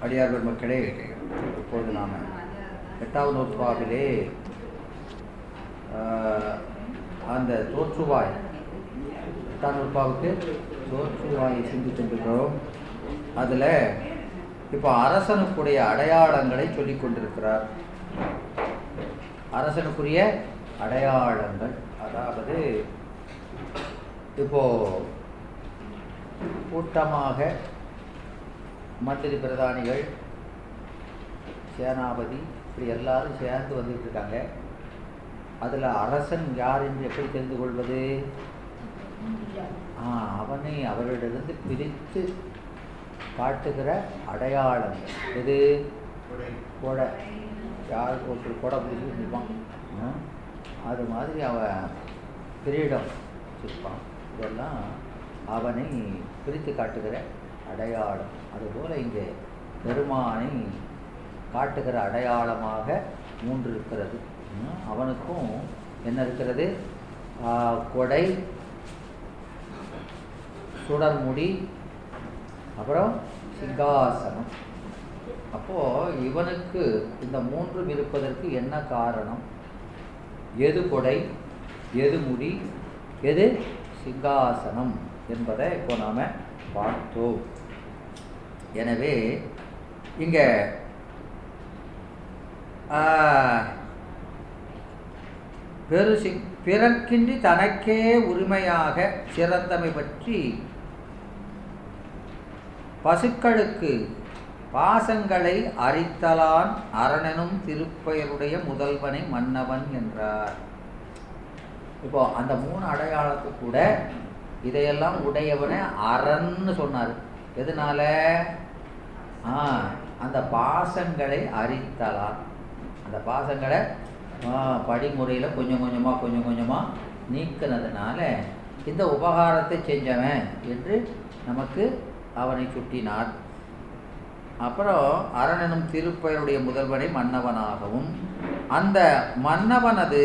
அடியார்கள் மக்களே இப்பொழுது நாம் எட்டாவது நூற்பாவிலே ஆஹ், அந்த தோற்றுவாய் எட்டாம் நூற்பாவுக்கு தோற்றுவாயை சிந்திக்கின்றோம் அதில் இப்போ அரசனுக்குடைய அடையாளங்களை சொல்லிக் கொண்டிருக்கிறார் அரசனுக்குரிய அடையாளங்கள் அதாவது இப்போ கூட்டமாக மந்திரி பிரதானிகள் சேனாபதி இப்படி எல்லாரும் சேர்ந்து வந்துட்டு இருக்காங்க அதில் அரசன் யார் என்று எப்படி தெரிந்து கொள்வது ஆ, அவனை அவரிடமிருந்து பிரித்து காட்டுகிற அடையாளங்கள் எது கொடை யார் ஒருத்தர் கொடை பிடிச்சி நிற்பான் ஆ? அது மாதிரி அவன் கிரீடம் வச்சிருப்பான் இதெல்லாம் அவனை பிரித்து காட்டுகிற அடையாளம் அதுபோல் இங்கே பெருமானை காட்டுகிற அடையாளமாக மூன்று இருக்கிறது ம், அவனுக்கும் என்ன இருக்கிறது ஆ, கொடை சுடர்முடி அப்புறம் சிங்காசனம் அப்போது இவனுக்கு இந்த மூன்றும் இருப்பதற்கு என்ன காரணம் எது கொடை எது முடி எது சிங்காசனம் என்பதை இப்போ நாம் பார்த்தோம் எனவே இங்கே பெருசி பிறர்க்கின்றி தனக்கே உரிமையாக சிறந்தமை பற்றி பசுக்களுக்கு பாசங்களை அரித்தலான் அரணனும் திருப்பெயருடைய முதல்வனை மன்னவன் என்றார் இப்போ அந்த மூணு அடையாளத்துக்கு கூட இதையெல்லாம் உடையவனை அரண்னு சொன்னார் எதனால ஆ அந்த பாசங்களை அரித்தலான் அந்த பாசங்களை ஆ, படிமுறையில் கொஞ்சம் கொஞ்சமாக கொஞ்சம் கொஞ்சமாக நீக்கினதுனால இந்த உபகாரத்தை செஞ்சவன் என்று நமக்கு அவனை சுட்டினார் அப்புறம் அரணனும் திருப்பெயருடைய முதல்வனை மன்னவனாகவும் அந்த மன்னவனது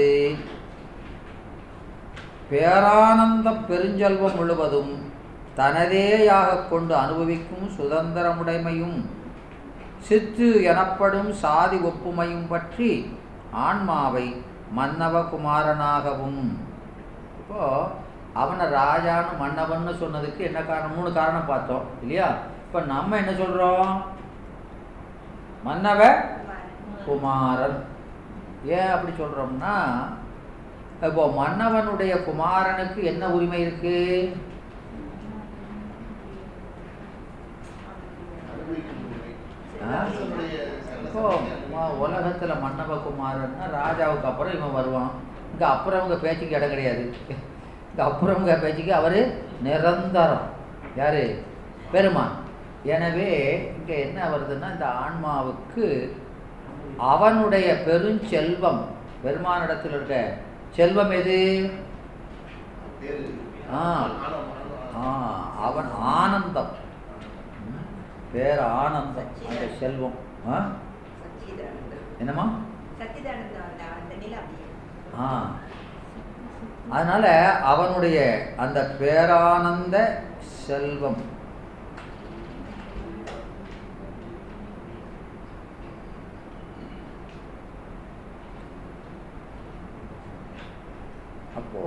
பேரானந்த பெருஞ்செல்வம் முழுவதும் தனதேயாக கொண்டு அனுபவிக்கும் சுதந்திரமுடைமையும் சித்து எனப்படும் சாதி ஒப்புமையும் பற்றி ஆன்மாவை மன்னவகுமாரனாகவும் இப்போ அவனை ராஜான்னு மன்னவன்னு சொன்னதுக்கு என்ன காரணம் மூணு காரணம் பார்த்தோம் இல்லையா இப்போ நம்ம என்ன சொல்றோம் மன்னவ குமாரன் ஏன் அப்படி சொல்றோம்னா இப்போ மன்னவனுடைய குமாரனுக்கு என்ன உரிமை இருக்கு ஆ? இப்போ ம- உலகத்துல மன்னவ குமாரன்னா ராஜாவுக்கு அப்புறம் இவன் வருவான் இங்க அப்புறவங்க பேச்சுக்கு இடம் கிடையாது இங்க அப்புறவங்க பேச்சுக்கு அவரு நிரந்தரம் யாரு பெருமான் எனவே இங்க என்ன வருதுன்னா இந்த ஆன்மாவுக்கு அவனுடைய பெருஞ்செல்வம் பெருமானிடத்தில் இருக்க செல்வம் எது ஆ ஆ அவன் ஆனந்தம் ம், பேர் ஆனந்தம் அந்த செல்வம் ஆ என்னம்மா ஆ அதனால அவனுடைய அந்த பேரானந்த செல்வம் அப்போ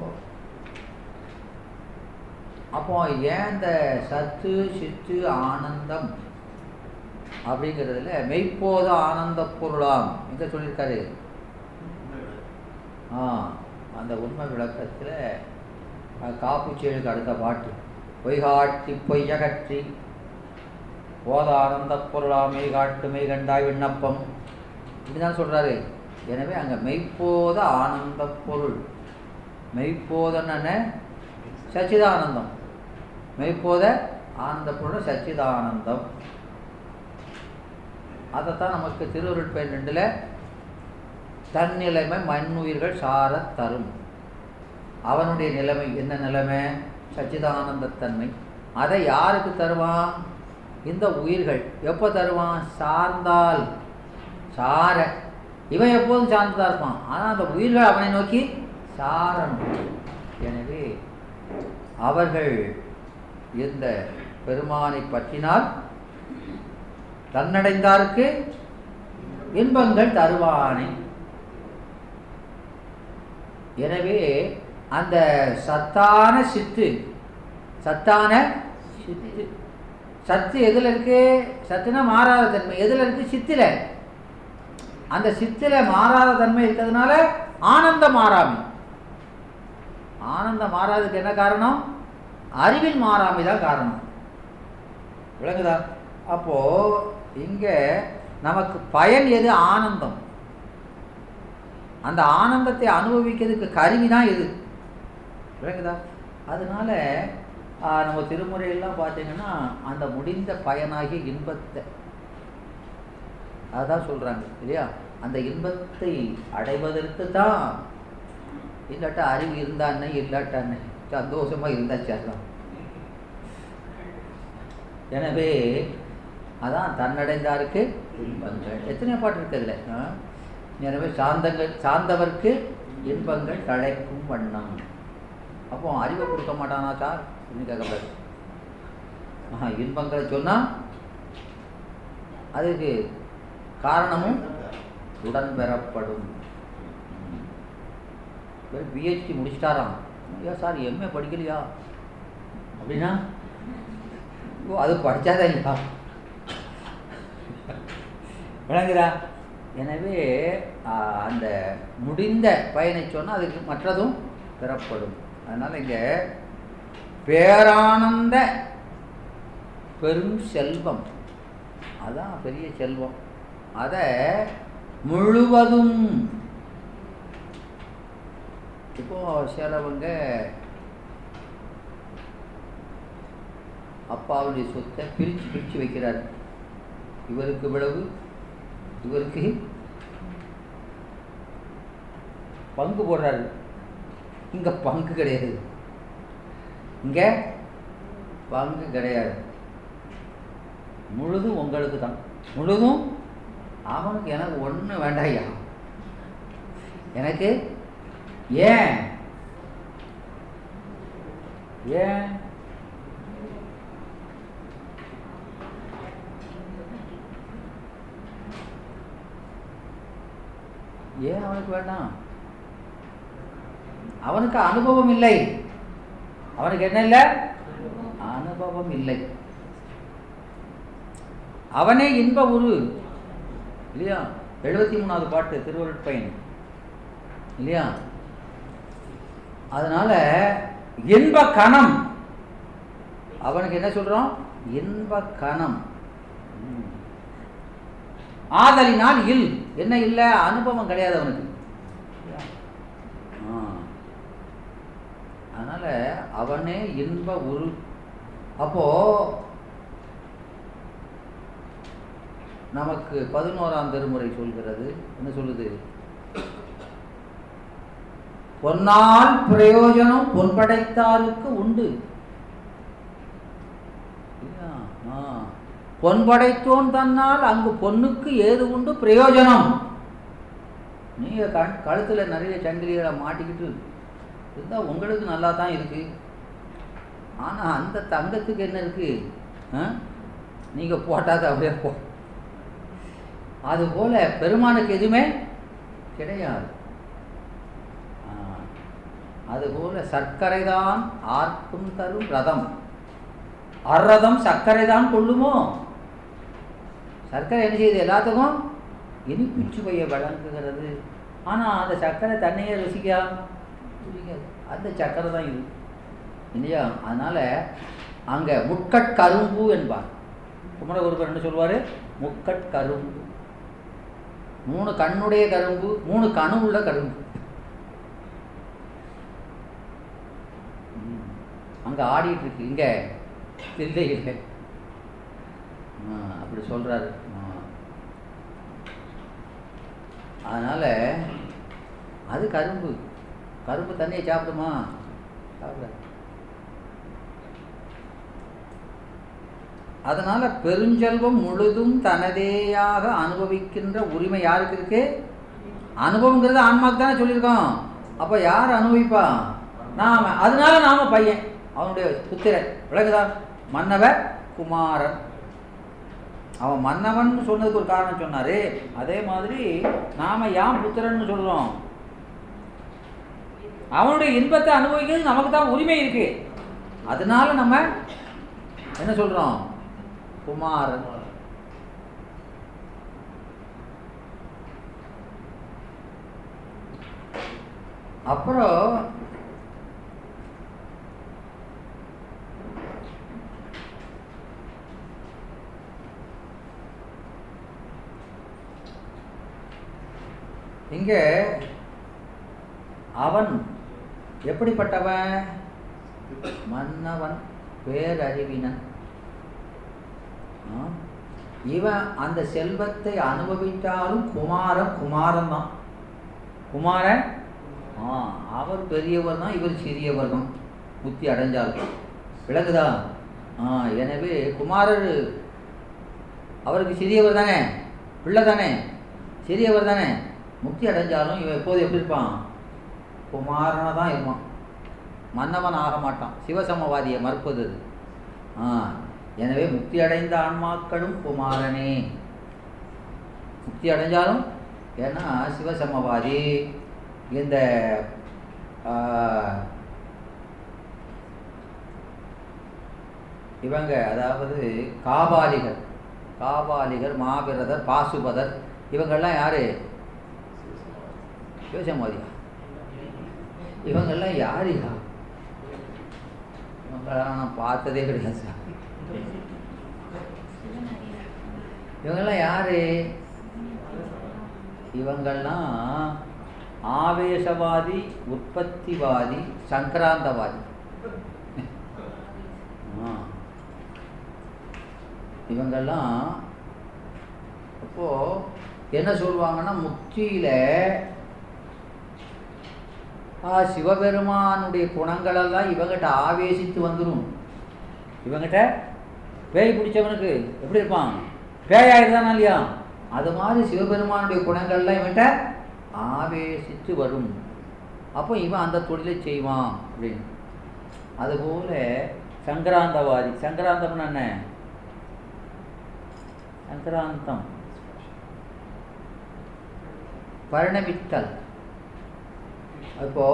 அப்போ ஏன் இந்த சத்து சித்து ஆனந்தம் அப்படிங்கிறதுல மெய்ப்போத ஆனந்த பொருளாம் எங்க சொல்லியிருக்காரு ஆ அந்த உண்மை விளக்கத்தில் காப்புச்சேழுக்கு அடுத்த பாட்டு பொய்காட்டி பொய்யகற்றி போத ஆனந்த பொருளாம் மெய் காட்டு மெய் கண்டாய் விண்ணப்பம் இப்படிதான் சொல்றாரு எனவே அங்கே மெய்ப்போத ஆனந்த பொருள் மெய்ப்போதன்னு சச்சிதானந்தம் மெய்ப்போத ஆனந்த பொருள் சச்சிதானந்தம் அதைத்தான் நமக்கு திருவருட்பயன் ரெண்டில் தன்னிலைமை மண்ணுயிர்கள் சாரத் தரும் அவனுடைய நிலைமை என்ன நிலைமை சச்சிதானந்தத்தன்மை அதை யாருக்கு தருவான் இந்த உயிர்கள் எப்போ தருவான் சார்ந்தால் சார இவன் எப்போதும் சார்ந்துதான் இருப்பான் ஆனால் அந்த உயிர்கள் அவனை நோக்கி சாரணும் எனவே அவர்கள் இந்த பெருமானை பற்றினால் தன்னடைந்தாருக்கு இன்பங்கள் தருவானே எனவே அந்த சத்தான சித்து சத்தான சித்து சத்து எதுல இருக்கு சத்துனா மாறாத தன்மை எதுல இருக்கு சித்துல அந்த சித்துல மாறாத தன்மை இருக்கிறதுனால ஆனந்தம் மாறாமை ஆனந்தம் மாறாததுக்கு என்ன காரணம் அறிவின் மாறாமை தான் காரணம் விளங்குதா அப்போ இங்க நமக்கு பயன் எது ஆனந்தம் அந்த ஆனந்தத்தை அனுபவிக்கிறதுக்கு கருவி தான் எது விளங்குதா அதனால ஆஹ், நம்ம திருமுறையெல்லாம் பார்த்தீங்கன்னா அந்த முடிந்த பயனாகிய இன்பத்தை அதான் சொல்றாங்க இல்லையா அந்த இன்பத்தை அடைவதற்கு தான் இல்லாட்டா அறிவு இருந்தானே இல்லாட்டானே சந்தோஷமா இருந்தா சரிதான் எனவே அதான் தன்னடைந்தாருக்கு இன்பங்கள் எத்தனை பாட்டு இருக்கு அதுல ஆ? எனவே சாந்தங்கள் சார்ந்தவர்க்கு இன்பங்கள் தழைக்கும் வண்ணம் அப்போ அறிவை கொடுக்க மாட்டானா சார் அப்படின்னு கேட்கக்கூடாது ஆஹா இன்பங்களை சொன்னா அதுக்கு காரணமும் உடன் பெறப்படும் பிஹெச்டி முடிச்சிட்டாராம் ஐயா சார் எம்ஏ படிக்கலையா அப்படின்னா ஓ அது படிச்சாதான் இல்லையா விளங்குதா எனவே ஆஹ், அந்த முடிந்த பயனை சொன்னால் அதுக்கு மற்றதும் பெறப்படும் அதனால் இங்கே பேரானந்த பெரும் செல்வம் அதான் பெரிய செல்வம் அதை முழுவதும் இப்போ சிலவங்க அப்பாவுடைய சொத்தை பிரித்து பிரித்து வைக்கிறார் இவருக்கு இவ்வளவு இவருக்கு பங்கு போடுறாரு இங்க பங்கு கிடையாது இங்க பங்கு கிடையாது முழுதும் உங்களுக்கு தான் முழுதும் அவனுக்கு எனக்கு ஒண்ணு வேண்டாயா எனக்கு ஏன் ஏன் ஏன் அவனுக்கு வேண்டாம் அவனுக்கு அனுபவம் இல்லை அவனுக்கு என்ன இல்லை அனுபவம் இல்லை அவனே இன்ப உரு இல்லையா எழுபத்தி மூணாவது பாட்டு திருவருட்பயன் இல்லையா அதனால இன்ப கணம் அவனுக்கு என்ன சொல்றோம் இன்ப கணம் ம். ஆதலினால் இல் என்ன இல்லை அனுபவம் கிடையாது அவனுக்கு ஆ. அதனால அவனே இன்ப உரு அப்போ நமக்கு பதினோராம் திருமுறை சொல்கிறது என்ன சொல்லுது பொன்னால் பிரயோஜனம் பொன் படைத்தாருக்கு உண்டு இல்லையா? ஆ. பொன் படைத்தோன் தன்னால் அங்கு பொண்ணுக்கு ஏது உண்டு பிரயோஜனம் நீங்க கண் கழுத்துல நிறைய சங்கிலிகளை மாட்டிக்கிட்டு இருந்தா உங்களுக்கு நல்லா தான் இருக்கு ஆனா அந்த தங்கத்துக்கு என்ன இருக்கு ஆ? நீங்க போட்டாத அப்படியே போ அதுபோல பெருமானுக்கு எதுவுமே கிடையாது ஆ. அதுபோல சர்க்கரை தான் ஆர்க்கும் தரும் ரதம் அறதம் சர்க்கரை தான் கொள்ளுமோ சர்க்கரை என்ன செய்யுது எல்லாத்துக்கும் இனிப்பு சுவையை வழங்குகிறது ஆனா அந்த சர்க்கரை தன்னையே ருசிக்கா ருசிக்காது அந்த சர்க்கரை தான் இது இல்லையா அதனால அங்க முட்கட்கரும்பு என்பார் குமரகுருபர் என்ன சொல்லுவாரு முட்கட்கரும்பு மூணு கண்ணுடைய கரும்பு மூணு கணு உள்ள கரும்பு ம். அங்க ஆடிட்டு இருக்கு இங்க தில்லையில் ஆ, அப்படி சொல்றாரு ஆ. அதனால அது கரும்பு கரும்பு தண்ணியை சாப்பிடுமா சாப்பிடாது அதனால பெருஞ்செல்வம் முழுதும் தனதேயாக அனுபவிக்கின்ற உரிமை யாருக்கு இருக்கு அனுபவங்கிறது ஆன்மாக்கு தானே சொல்லியிருக்கோம் அப்ப யார் அனுபவிப்பா நாம அதனால நாம பையன் அவனுடைய புத்திரன் விளங்குதா மன்னவ குமாரன் அவன் மன்னவன் சொன்னதுக்கு ஒரு காரணம் சொன்னாரு அதே மாதிரி நாம யாம் புத்திரன்னு சொல்றோம் அவனுடைய இன்பத்தை அனுபவிக்கிறது நமக்கு தான் உரிமை இருக்கு அதனால நம்ம என்ன சொல்றோம் குமாரன் அப்புறம் இங்க அவன் எப்படிப்பட்டவன் மன்னவன் பேரறிவினன் ஆ? இவன் அந்த செல்வத்தை அனுபவித்தாலும் குமாரன் குமாரன் தான் குமாரன் ஆ அவர் பெரியவர் தான் இவர் சிறியவர் தான் புத்தி அடைஞ்சாலும் விளங்குதா ஆ எனவே குமாரர் அவருக்கு சிறியவர் தானே பிள்ளை தானே சிறியவர் தானே முக்தி அடைஞ்சாலும் இவன் எப்போது எப்படி இருப்பான் குமாரனாக தான் இருப்பான் மன்னவன் ஆக மாட்டான் சிவசமவாதியை மறுப்பது அது ஆ எனவே முக்தி அடைந்த ஆன்மாக்களும் குமாரனே முக்தி அடைஞ்சாலும் ஏன்னா சிவசமவாதி இந்த ஆ, இவங்க அதாவது காபாலிகர் காபாலிகர் மாபிரதர் பாசுபதர் இவங்கெல்லாம் யாரு சிவசமாதியா இவங்கெல்லாம் யாருயா இவங்கெல்லாம் நான் பார்த்ததே கிடையாது சார் இவங்கெல்லாம் யாரு இவங்கெல்லாம் ஆவேசவாதி உற்பத்திவாதி சங்கராந்தவாதி ஆ. இவங்கெல்லாம் அப்போ என்ன சொல்லுவாங்கன்னா முக்தியில ஆ, சிவபெருமானுடைய குணங்களெல்லாம் இவங்கிட்ட ஆவேசித்து வந்துடும் இவங்கிட்ட பேய் பிடிச்சவனுக்கு எப்படி இருப்பான் பேயா இருந்தானா இல்லையா அது மாதிரி சிவபெருமானுடைய குணங்கள்லாம் இவன்கிட்ட ஆவேசித்து வரும் அப்போ இவன் அந்த தொழிலை செய்வான் அப்படின்னு அதுபோல சங்கராந்தவாதி சங்கராந்தம்னு என்ன சங்கராந்தம் பரிணமித்தல் இப்போ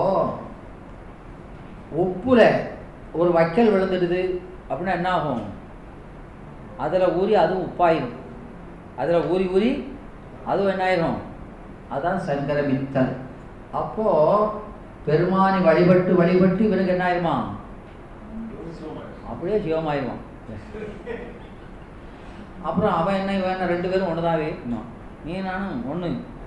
உப்புல ஒரு வைக்கல் விழுந்துடுது அப்படின்னா என்ன ஆகும் அதில் ஊறி அதுவும் உப்பாயிரும் அதில் ஊறி ஊறி அதுவும் என்ன ஆயிரும் அதான் சங்கரமித்தல் அப்போ பெருமானை வழிபட்டு வழிபட்டு இவனுக்கு என்ன ஆயிருமா அப்படியே சிவமாயிருவான் அப்புறம் அவன் என்ன இவன் என்ன ரெண்டு பேரும் ஒண்ணுதாவே இன்னும் நீ நானும் ஒண்ணு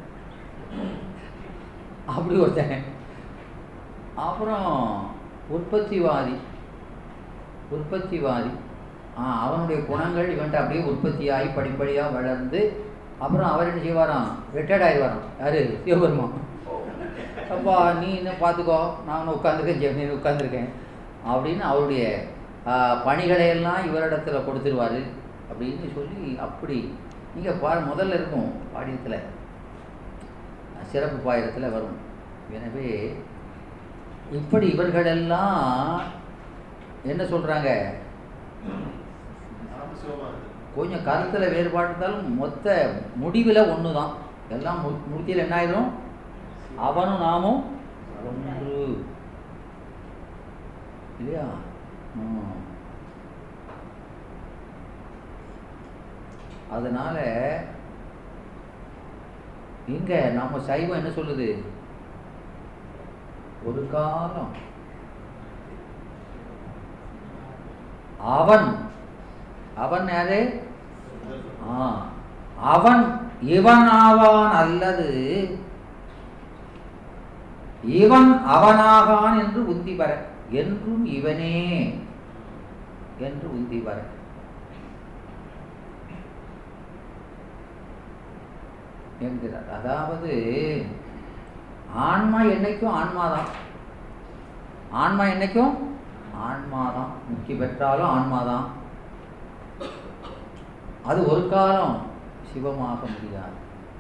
அப்படி ஒருத்தன் அப்புறம் உற்பத்திவாதி உற்பத்திவாதி ஆ அவனுடைய குணங்கள் இவன்ட்ட அப்படியே உற்பத்தியாகி படிப்படியாக வளர்ந்து அப்புறம் அவர் என்ன செய்வாராம் ரிட்டையர்ட் ஆயிடுவாராம் யாரு சிவபெருமான் அப்பா நீ என்ன பார்த்துக்கோ நான் உட்காந்துருக்கேன் ஜெமினி உட்காந்துருக்கேன் அப்படின்னு அவருடைய ஆ, பணிகளை எல்லாம் இவரிடத்துல கொடுத்துருவாரு அப்படின்னு சொல்லி அப்படி நீங்கள் பா முதல்ல இருக்கும் பாடியத்தில் சிறப்பு பாயிரத்தில் வரும் எனவே இப்படி இவர்களெல்லாம் என்ன சொல்கிறாங்க கொஞ்சம் கருத்தில் வேறுபாடு இருந்தாலும் மொத்த முடிவில் ஒன்று தான் எல்லாம் மு முடிச்சியில் என்ன ஆயிரும் அவனும் நாமும் ஒன்று இல்லையா ம். அதனால இங்க நம்ம சைவம் என்ன சொல்லுது ஒரு காலம் அவன் அவன் யாரு ஆ, அவன் இவன் ஆவான் அல்லது இவன் அவனாகான் என்று உந்தி வர என்றும் இவனே என்று உந்தி வர என்கிறார் அதாவது ஆன்மா என்னைக்கும் ஆன்மாதான் ஆன்மா என்னைக்கும் ஆன்மாதான் முக்தி பெற்றாலும் ஆன்மாதான் அது ஒரு காலம் சிவமாக முடியாது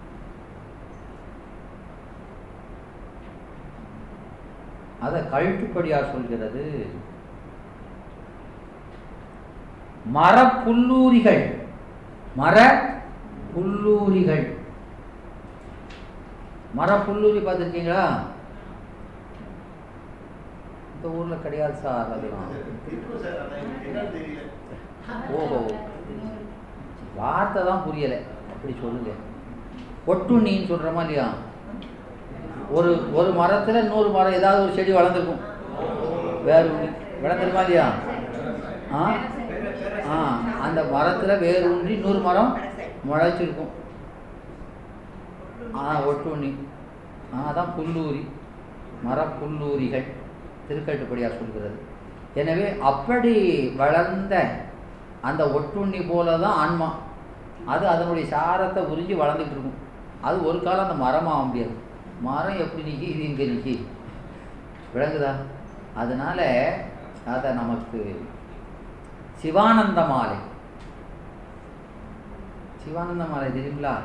அதை கழுட்டுப்படியார் சொல்கிறது மரப்புல்லூரிகள் மர புல்லூரிகள் மர புல்லூரி பார்த்துருக்கீங்களா இந்த ஊர்ல கிடையாது சார் அதெல்லாம் இருக்கும் சார் அதான் எனக்கு என்னன்னு தெரியல ஓஹோ வார்த்தை தான் புரியலை அப்படி சொல்லுங்க ஒட்டுண்ணின்னு சொல்கிறோமா இல்லையா ஒரு ஒரு மரத்தில் இன்னொரு மரம் ஏதாவது ஒரு செடி வளர்ந்துருக்கும் வேறு ஒன்று வளர்ந்துருமா இல்லையா ஆ ஆ அந்த மரத்தில் வேறு ஒன்றி இன்னொரு மரம் முளைச்சிருக்கும் ஆ ஒட்டுண்ணி ஆ அதான் புல்லூரி மரப்புல்லூரிகள் திருக்கட்டுப்படியார் சொல்கிறது எனவே அப்படி வளர்ந்த அந்த ஒட்டுண்ணி போல தான் ஆன்மா அது அதனுடைய சாரத்தை உறிஞ்சி வளர்ந்துட்டு இருக்கும் அது ஒரு காலம் அந்த மரமாக முடியாது மரம் எப்படி நிற்கி இது இங்கே நிற்கி விளங்குதா அதனால அதை நமக்கு சிவானந்த மாலை சிவானந்த மாலை தெரியுங்களா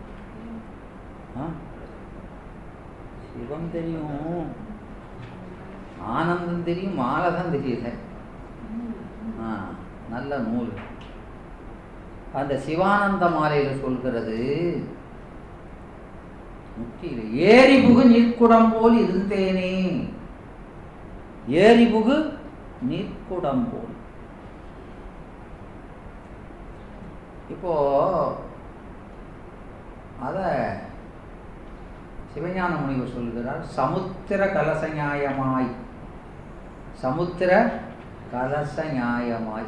ஆ சிவம் தெரியும் ஆனந்தம் தெரியும் மாலை தான் தெரியல ஆ நல்ல நூல் அந்த சிவானந்த மாலையில் சொல்கிறது முக்கியில் ஏரி புகு நீர்க்குடம் போல் இருந்தேனே ஏரி புகு நீர்க்குடம் போல் இப்போ அத சிவஞான முனிவர் சொல்கிறார் சமுத்திர கலச நியாயமாய் சமுத்திர கலச நியாயமாய்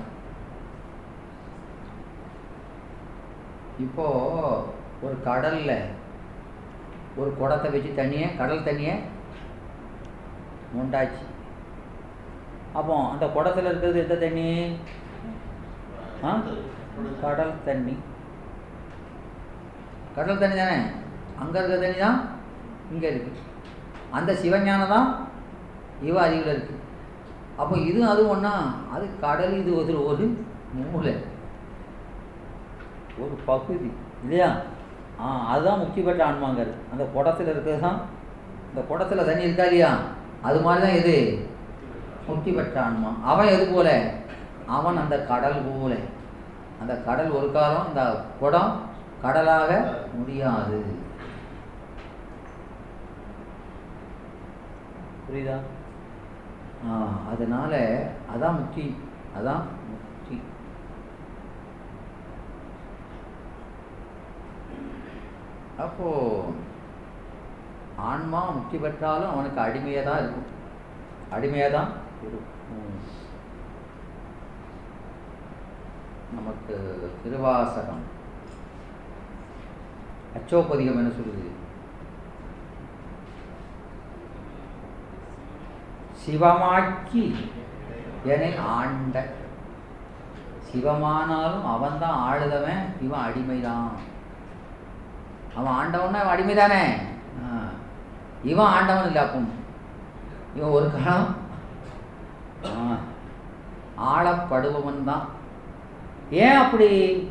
இப்போ ஒரு கடல்ல ஒரு குடத்தை வச்சு தண்ணியை கடல் தண்ணியை உண்டாச்சு அப்போ அந்த குடத்துல இருக்கிறது எந்த தண்ணி ஆ கடல் தண்ணி கடல் தண்ணி தானே அங்கே இருக்கிற தண்ணி தான் இங்கே இருக்கு அந்த சிவஞானம் தான் இவ அறிவில் இருக்கு அப்போ இதுவும் அதுவும் ஒன்றா அது கடல் இது ஒரு ஒரு மூளை ஒரு பகுதி இல்லையா ஆ அதுதான் முக்கிய பெற்ற ஆன்மாங்கிறது அந்த குடத்தில் இருக்கிறது தான் இந்த குடத்தில் தண்ணி இருக்கா இல்லையா அது மாதிரி தான் எது முக்தி பெற்ற ஆன்மா அவன் எது போல அவன் அந்த கடல் போல அந்த கடல் ஒரு காலம் இந்த குடம் கடலாக முடியாது புரியுதா ஆ அதனால அதான் முக்தி அதான் முக்தி அப்போ ஆன்மா முக்தி பெற்றாலும் அவனுக்கு அடிமையாக தான் இருக்கும் அடிமையாக தான் இருக்கும் நமக்கு திருவாசகம் அச்சோபதிகம் என்ன சொல்லுது சிவமாக்கி என்னை ஆண்ட சிவமானாலும் அவன் தான் ஆளுதவன் இவன் அடிமைதான் அவன் ஆண்டவன்னா அவன் அடிமை தானே இவன் ஆண்டவன் இல்லை அப்போ இவன் ஒரு காலம் ஆ, ஆளப்படுபவன் தான் ஏன் அப்படி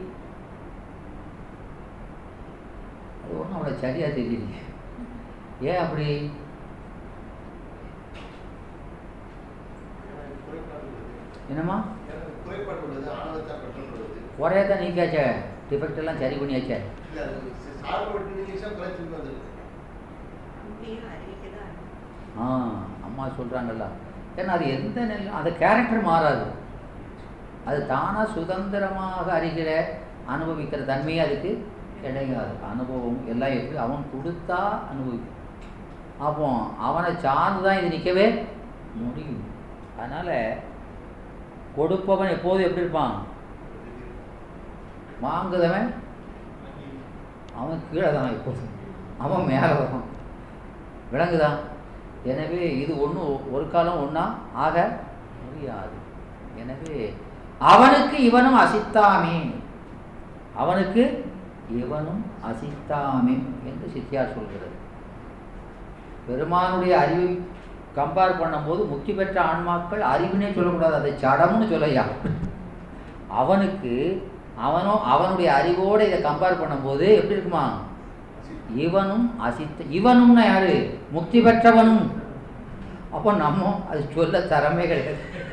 அது ஒன்றும் அவ்வளோ சரியா தெரியலையே ஏன் அப்படி என்னம்மா குறைபாடு உள்ளது ஆனந்தத்தை பெற்றுள்ளது குறையத்தான் நீக்காச்சே டிஃபெக்ட் எல்லாம் சரி பண்ணியாச்சே இல்ல அது சார்பட்டு நீங்க குறைச்சிட்டு வந்துருக்கு உண்மையும் அறிவிக்கதான் ஆ அம்மா சொல்கிறாங்கல்ல ஏன்னா அது எந்த நிலை அது கேரக்டர் மாறாது அது தானாக சுதந்திரமாக அறிகிற அனுபவிக்கிற தன்மையே அதுக்கு கிடையாது அனுபவம் எல்லாம் எப்படி அவன் கொடுத்தா அனுபவிக்கும் அப்போ அவனை சார்ந்து தான் இது நிற்கவே முடியும் அதனால் கொடுப்பவன் எப்போதும் எப்படி இருப்பான் வாங்குதவன் அவன் கீழே தான் எப்போதும் அவன் மேலே வரும் விளங்குதா எனவே இது ஒன்று ஒரு காலம் ஒன்றா ஆக முடியாது எனவே அவனுக்கு இவனும் அசித்தாமே அவனுக்கு இவனும் அசித்தாமே என்று சித்தியார் சொல்கிறது பெருமானுடைய அறிவை கம்பேர் பண்ணும்போது முக்தி பெற்ற ஆன்மாக்கள் அறிவுனே சொல்லக்கூடாது அதை சடம்னு சொல்லையா அவனுக்கு அவனோ அவனுடைய அறிவோடு இதை கம்பேர் பண்ணும்போது எப்படி இருக்குமா இவனும் அசித்த இவனும்னா யாரு முக்தி பெற்றவனும் அப்போ நம்ம அது சொல்ல தரமே கிடையாது